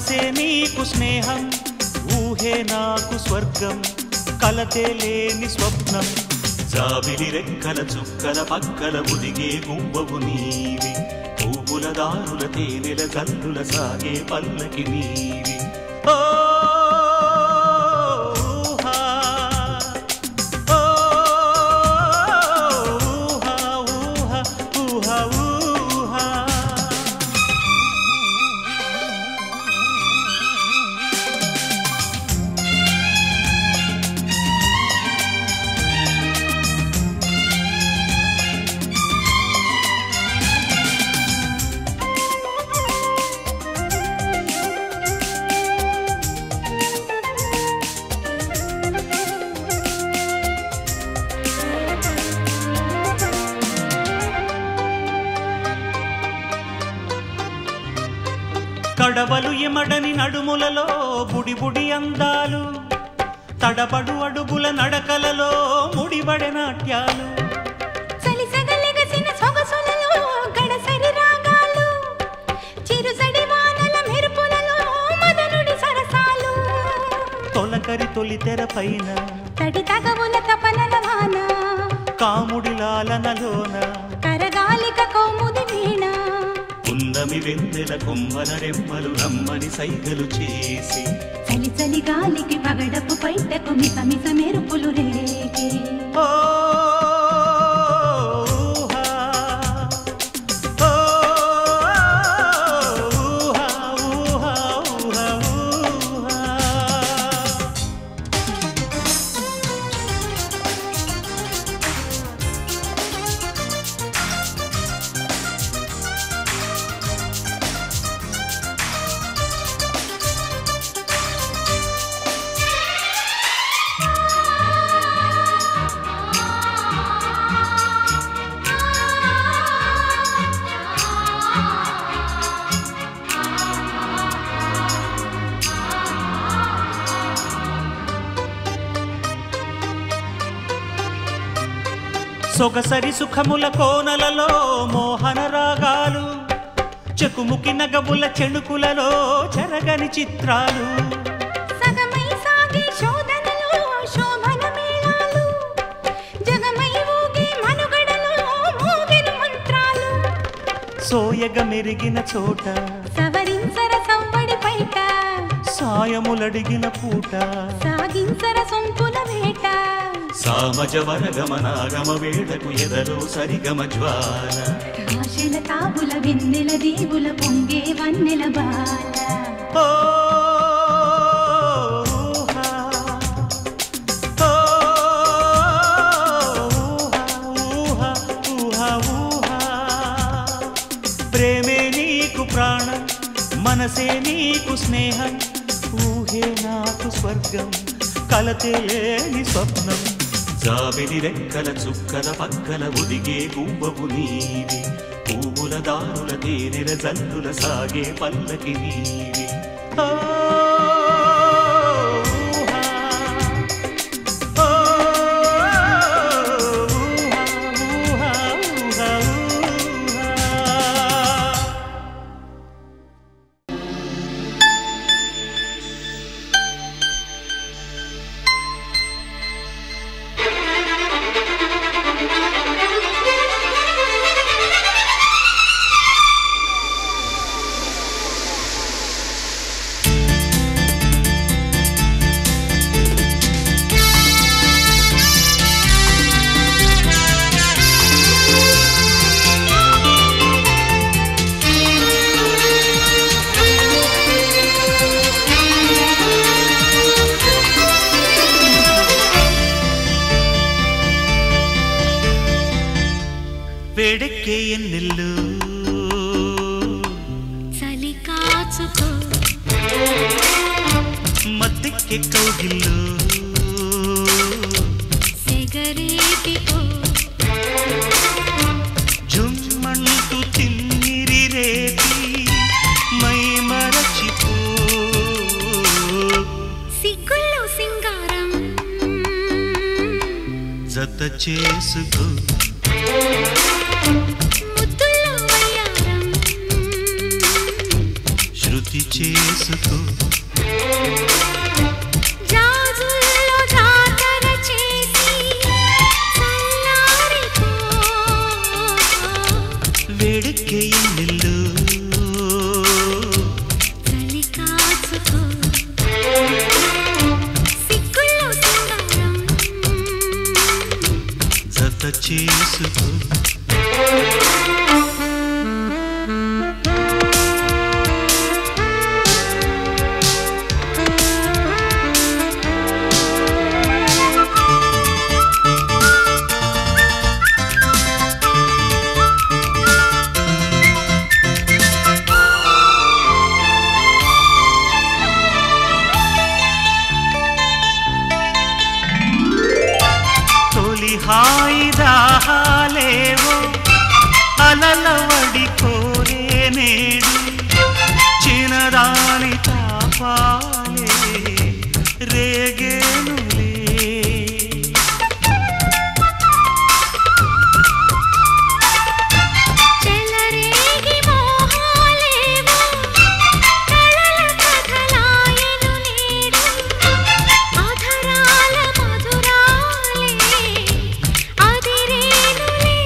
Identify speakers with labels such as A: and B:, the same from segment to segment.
A: మనసే నీకు స్నేహం ఊహే నాకు స్వర్గం కలతే లేని స్వప్నం జాబిలి రెక్కల చుక్కల పక్కల ఉదిగే గువ్వవు నీవి పువ్వుల దారుల తేనెల జల్లుల సాగే పల్లకి నీవి ఓ ఊహా, ఓ ఊహా, ఊహా, ఊహా, ఊహా. కడవలు ఎమడని నడుములలో బుడి బుడి అందాలు తడబడు అడుగుల నడకలలో ముడిబడి నాట్యాలు
B: సలిసగలెగసిన సొగసులలో గడసరి రాగాలు చిరుసడి వానల మెరుపులలో మదనుడి సరసాలు
A: తొలకరి తొలి తెర పైన
B: తడి తగవుల తపనల వాన
A: కాముడి లాలనలోన
B: కరగాలిక కౌముది వీణ
A: ఉన్నమి వెన్నెల కొమ్మల రెమ్మలు రమ్మని సైగలు చేసి
B: చలి చలి గాలికి పగడపు పైటకు మిస మిస మెరుపులు రేగే
A: ఓ ఊహా, ఓ ఊహా, ఊహా, ఊహా, ఊహా. సొగసరి సుఖముల కోనలలో మోహన రాగాలు చెకుముకి నగముల చెణుకులలో చెరగని చిత్రాలు
B: సగమై సాగే శోధనలో శోభన మేళాలు జగమై ఊగే మనుగడలో మోగెను మంత్రాలు
A: సోయగ మెరిగిన చోట
B: సవరించర సవ్వడి పైట
A: సాయములడిగిన పూట
B: సాగించర సొంపుల వేట
A: సామజ వరగమనాగమ వేడకు ఎదలో సరిగమ జ్వాల
B: ఆశల తాబుల వెన్నెల దేవుల పొంగే వన్నెల బాల
A: ఓ ఊహా, ఓ ఊహా, ఊహా, ఊహా. ప్రేమే నీకు ప్రాణం మనసే నీకు స్నేహం ఊహే నాకు స్వర్గం కలతే లేని స్వప్నం జాబిలి రెక్కల చుక్కల పక్కల ఉదిగే గువ్వవు నీవి పువ్వుల దారుల తేనెల జల్లుల సాగే పల్లకి నీవి ఓ ఊహా, ఓ ఊహా, ఊహా, ఊహా, ఊహా. వేడెక్కే ఎన్నెల్లు
B: చలి కాచుకో
A: మద్దెక్కే కౌగిల్లు
B: సెగరేటికో
A: జుమ్మంటూ తిమ్మిరి రేపి మై మరచిపో
B: సిగ్గుల్లో సింగారం
A: జత చేసుకో
B: ముద్దుల్లో వయ్యారం
A: శృతి చేసుకో
C: జాజుల్లో జాతర చేసి చల్లారిపో
A: వేడెక్కే ఎన్నెల్లు
C: చలి కాచుకో సిగ్గుల్లో సింగారం
A: జత చేసుకో తొలి హాయి దాహాలేవో అలలవడి కోరే నేడు చినరాని తాపాలే రేగేనులే
C: చెలరేగి మోహాలేవో కళల కథలాయను నేడు అధరాల మధురాలే అదిరేనులే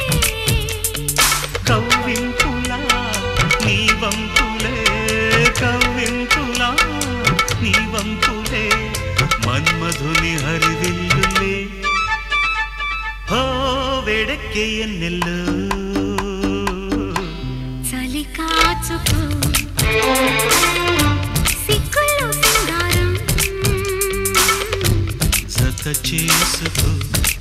A: కవ్వింపులా నీ వంపులే కవ్వింపులా నీ వంపులే మన్మధుని హరివిల్లులే హో వేడెక్కే ఎన్నెల్లు
C: చలి కాచుకో సిగ్గుల్లో సింగారం
A: జత చేసుకో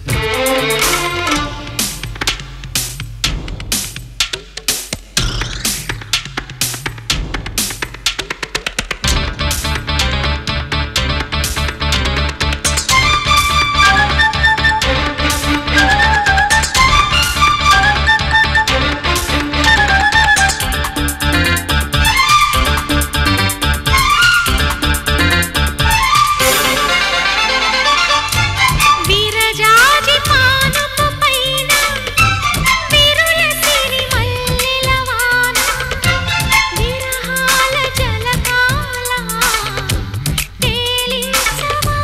C: విరజాజి పానపు పైన విరుల సిరి మల్లెల వాన విరహాల జలకాల తేలించవా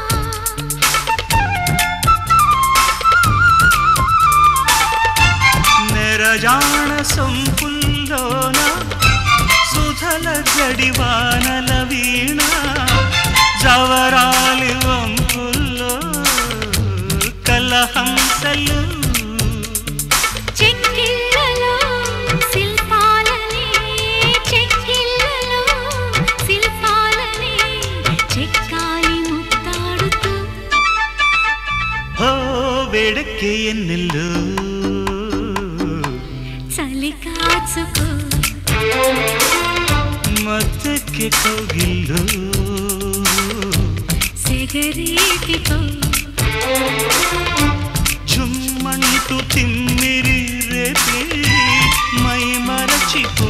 A: నెరజాణ సొంపుల్లోన సుధల గడివానల వీణ జవరాలి వంపుల్లో కలహంసలు
C: చెక్కిళ్ళలో శిల్పాలనే చెక్కిళ్ళలో శిల్పాలనే చెక్కాలి ముత్తాడుతూ
A: హో వేడెక్కే ఎన్నెల్లు
C: చలి కాచుకో
A: మత్తెక్కే కౌగిల్లు
C: సెగరేటికో
A: జుమ్మంటూ తిమ్మిరి రేపే మై మరచిపో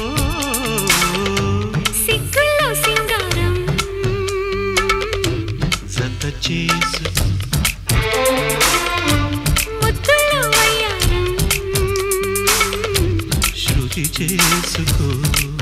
C: సిగ్గుల్లో సింగారం
A: జత చేసుకో
C: ముద్దుల్లో వయ్యారం
A: శృతి చేసుకో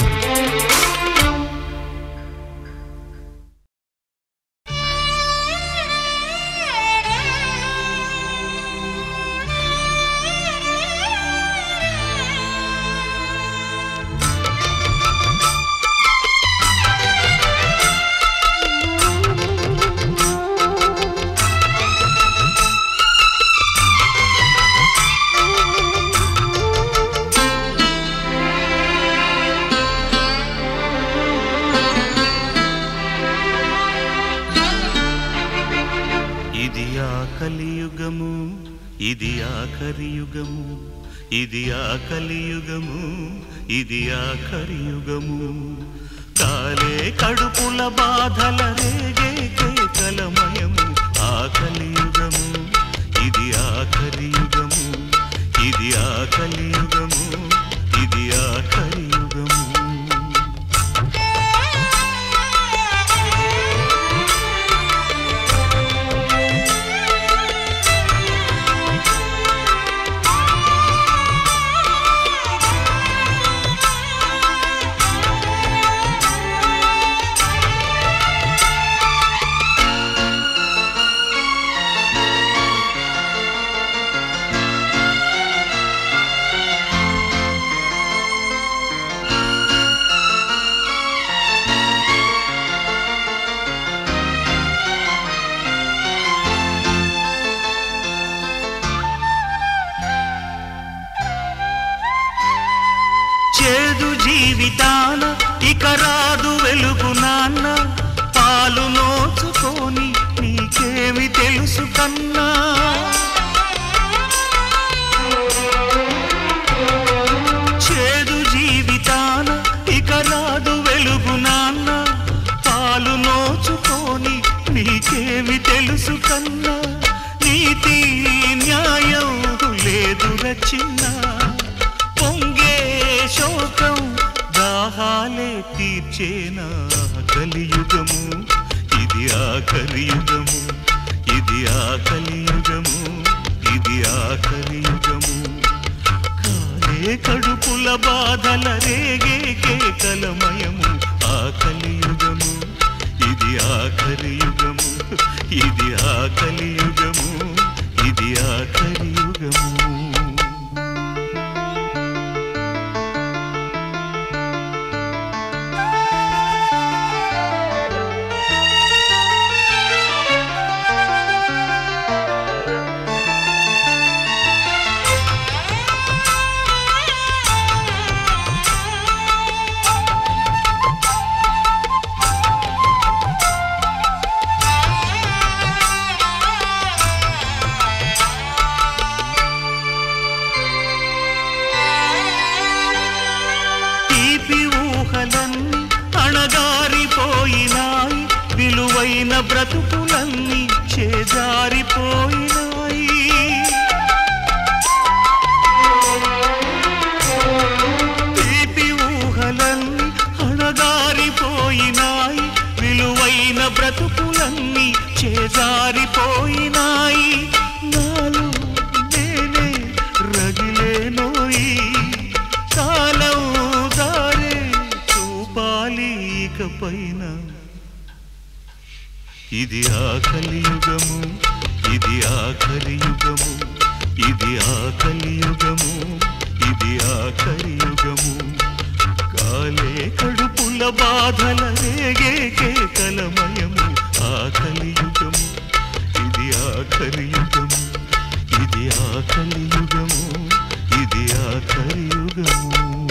A: ఇది ఆ కలియుగము ఇది ఆఖరి యుగము ఇది ఆ కలియుగము ఇది ఆఖరి యుగము కాలే కడుపుల బాధల రేగే కేకలమయము ఆ కలియుగము ఇది ఆఖరి యుగము ఇది ఆ కలియుగము ఇది ఆఖరి యుగము
C: ఆ
A: చేదు జీవితాన ఇక రాదు వెలుగు నాన్న పాలు నోచుకొని నీకేమి తెలుసు కన్నా చేదు జీవితాన ఇక రాదు వెలుగు నాన్న పాలు నోచుకొని నీకేమి తెలుసు కన్నా నీతి న్యాయం లేదు రచిన్న పొంగే శోకం దాహాలే తీర్చేనా కలియుగము ఇది ఆ కలియుగము ఇది ఆ కలియుగము ఇది ఆ కలియుగము కాలే కడుపుల బాధల రేగే కేకలమయము ఆ కలియుగము ఇది ఆ కలియుగము ఇది ఆ కలియుగము ఇది ఆ కలియుగము తీపి ఊహలన్నీ అణగారిపోయినాయి విలువైన బ్రతుకులన్నీ చేజారిపోయినాయి తీపి ఊహలన్నీ అణగారిపోయినాయి విలువైన బ్రతుకులన్నీ చేజారిపోయినాయి నాలో నేనే రగిలేనోయి కాలం దారే చూపాలి ఇకపైన ఇది ఆ కలియుగము ఇది ఆ కలియుగము ఇది ఆ కలియుగము ఇది ఆ కలియుగము కాలే కడుపుల బాధల రేగే కేకలమయము ఆ కలియుగము ఇది ఆ కలియుగము ఇది ఆ కలియుగము ఇది ఆ కలియుగము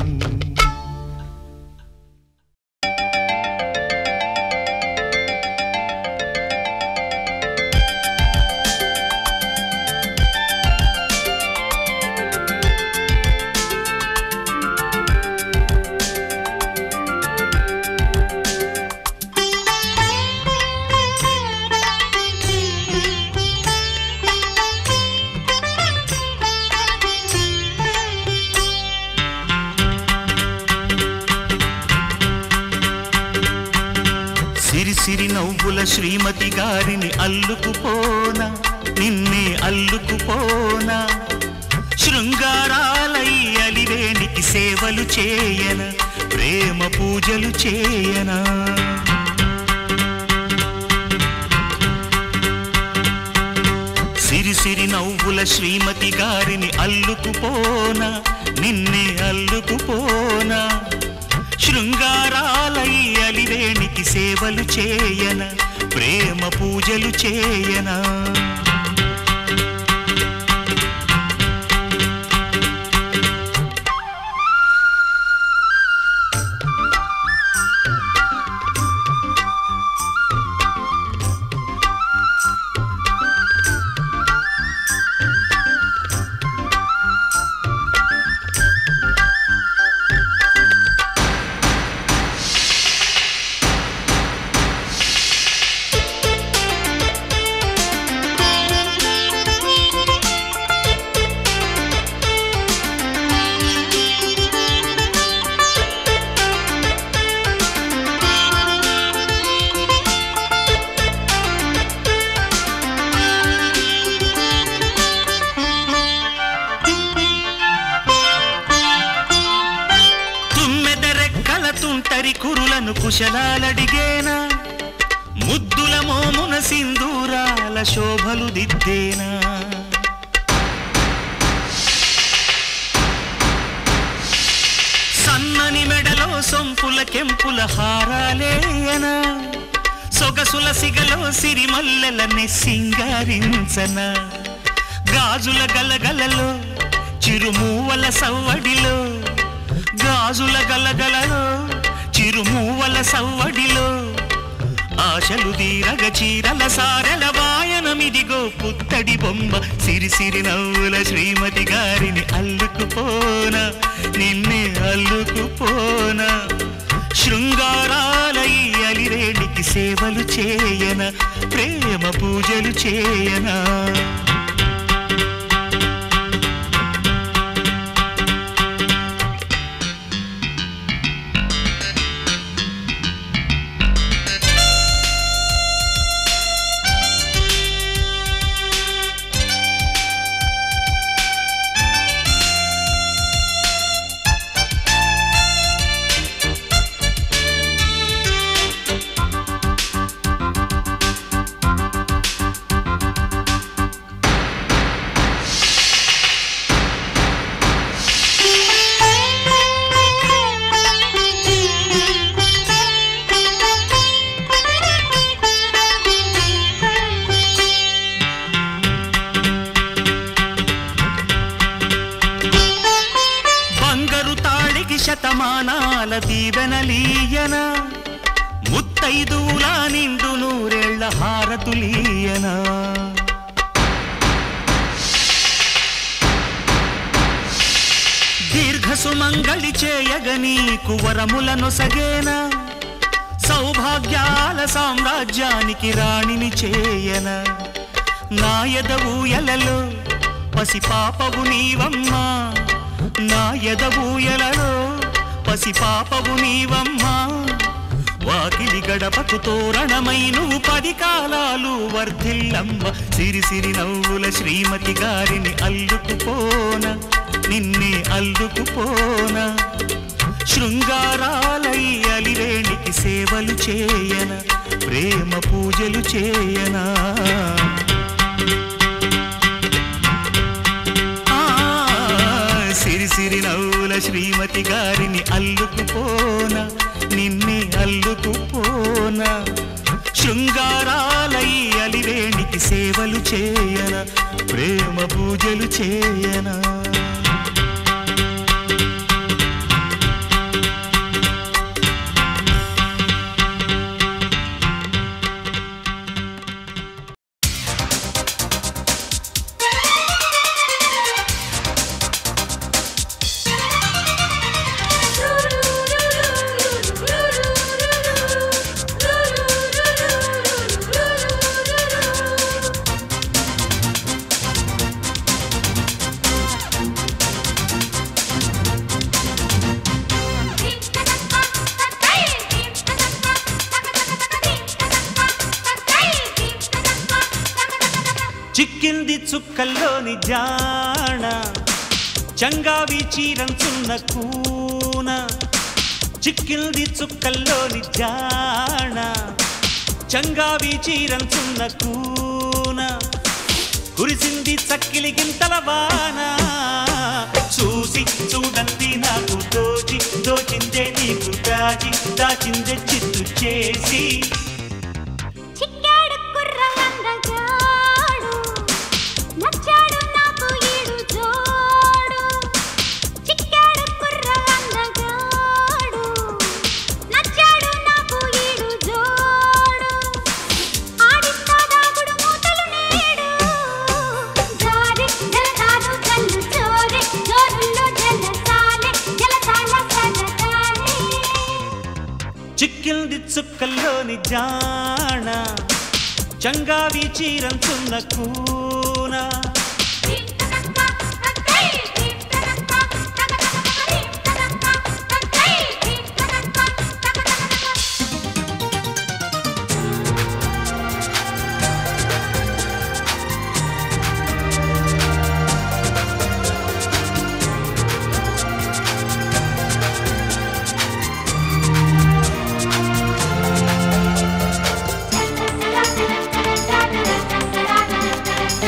A: సిరి సిరి నవ్వుల శ్రీమతి గారిని అల్లుకుపోనా నిన్నే అల్లుకుపోనా శృంగారాలై అలివేణికి సేవలు చేయన ప్రేమ పూజలు చేయనా సిరి సిరి నవ్వుల శ్రీమతి గారిని అల్లుకుపోనా నిన్నే అల్లుకుపోనా శృంగారాలై అలివేణికి సేవలు చేయన ప్రేమ పూజలు చేయనా తుమ్మెద రెక్కల తుంటరి కురులను కుశలాలడిగేనా ముద్దుల మోమున సింధూరాల శోభలు దిద్దేనా సన్నని మెడలో సొంపుల కెంపుల హారాలేయనా సొగసుల సిగలో సిరిమల్లెలనే సింగారించన గాజుల గలగలలో చిరుమూవల సవ్వడిలో గాజుల గలగలలో చిరుమూవల సవ్వడిలో ఆశలు దీరగ చీరల సారల వాయనమిదిగో పుత్తడి బొమ్మ సిరిసిరి నవ్వుల శ్రీమతి గారిని అల్లుకుపోన నిన్నే అల్లుకుపోన శృంగారాల ఈ అలిరేణికి సేవలు చేయన ప్రేమ పూజలు చేయనా బంగారు తాళికి శతమానాల దీవెనలీయన ముత్తైదులా నిండు నూరేళ్ల హారతులీయన దీర్ఘ సుమంగళి చేయగ నీకు వరములను సగేన సౌభాగ్యాల సామ్రాజ్యానికి రాణిని చేయన నా ఎదవూయలలో పసిపాపవు నీవమ్మా నా ఎదవూయలలో పసిపాపవు నీవమ్మా వాకిలి గడపకు తోరణమై నువ్వు పది కాలాలు వర్ధిల్లమ్మ సిరి సిరి నవ్వుల శ్రీమతి గారిని అల్లుకుపోన నిన్నే అల్లుకుపోన శృంగారాలై అలివేణికి సేవలు చేయన ప్రేమ పూజలు చేయనా ఆ, సిరి సిరి నవ్వుల శ్రీమతి గారిని అల్లుకుపోన నిన్నే అల్లుకుపోన శృంగారాలై అలివేణికి సేవలు చేయన ప్రేమ పూజలు చేయనా చిక్కింది చుక్కల్లోని జాణ చంగావి చీరంచున్న కూన చిక్కింది చుక్కల్లోని జాణ చంగావి చీరంచున్న కూన కురిసింది చక్కిలి గింతల వాన చూసి చూడండి నాకు దోచి దోచిందే నీకు దాచి దాచిందే చిత్తు చేసి
C: చిక్కాడు కుర్రలందగాడు నచ్చాడు నాకు ఈడు జోడు చిక్కాడు కుర్రలందగాడు నచ్చాడు నాకు ఈడు జోడు ఆడిస్తా దాగుడు మూతలు నేడు జారి జలతారు జల్లు జోరి జోరుల్లో జలసాలే జలసాల సరదాలే
A: చిక్కింది చుక్కల్లోని జాణ చంగావి చీరంచున్న కూన
C: Thank you.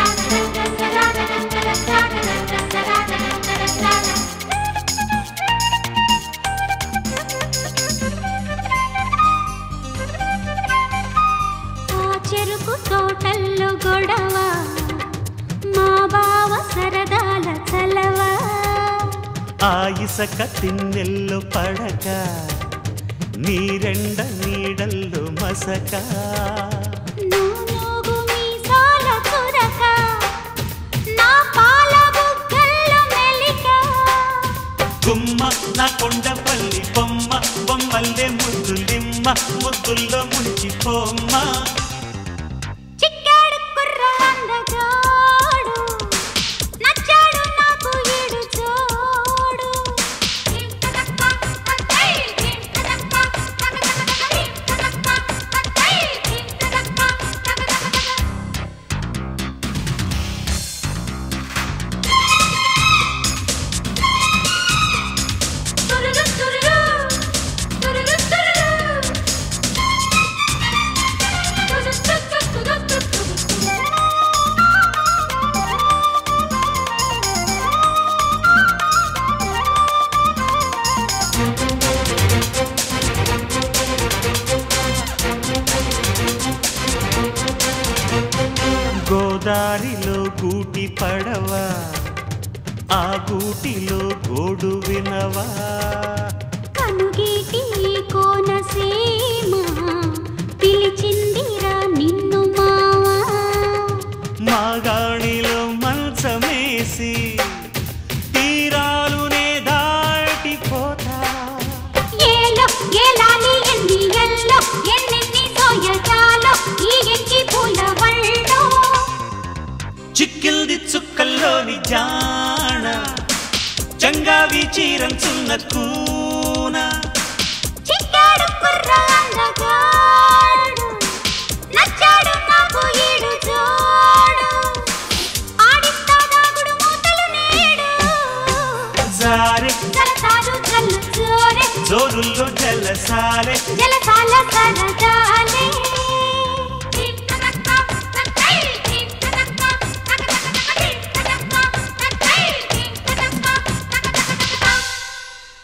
A: ఆ ఇసక తిన్నెల్లో పడక నీరెండ నీడల్లో మసక
C: నూనూగు మీసాల చురక, నా పాల బుగ్గల్లో మెలిక.
A: గుమ్మ నా కొండపల్లి బొమ్మ బొమ్మల్లే ముద్దులిమ్మ ముద్దుల్లో ముంచిపోమ్మ
C: చిక్కాడు కుర్ర అందగాడు, నచ్చాడు నాకు ఈడు జోడు. తురురు తురురు, తురురు తురురు.
A: గోదారిలో గూటి పడవ ఆ గూటిలో గోడు వినవా
C: కనుగేటి కోనసీమ పిలిచిందిరా నిన్ను మావా
A: మాగాణిలో మంచమేసి తీరాలునే దాటిపోతా
C: ఏలో ఏలాలి ఎన్ని ఎల్లో ఎన్నెన్ని సోయజాలో ఈ ఎంకి పూల వళ్ళో
A: చిక్కిల్ది చుక్కల్లోని జాణ చంగావి చీరంచున్న కూన
C: చిక్కాడు కుర్ర అందగాడు నచ్చాడు నాకు ఈడు జోడు ఆడిస్తా దాగుడు మూతలు నేడు
A: జారే
C: సరసాలు చల్లు జోరే
A: జోరుల్లో జలసారే
C: జలసాల సరదాలే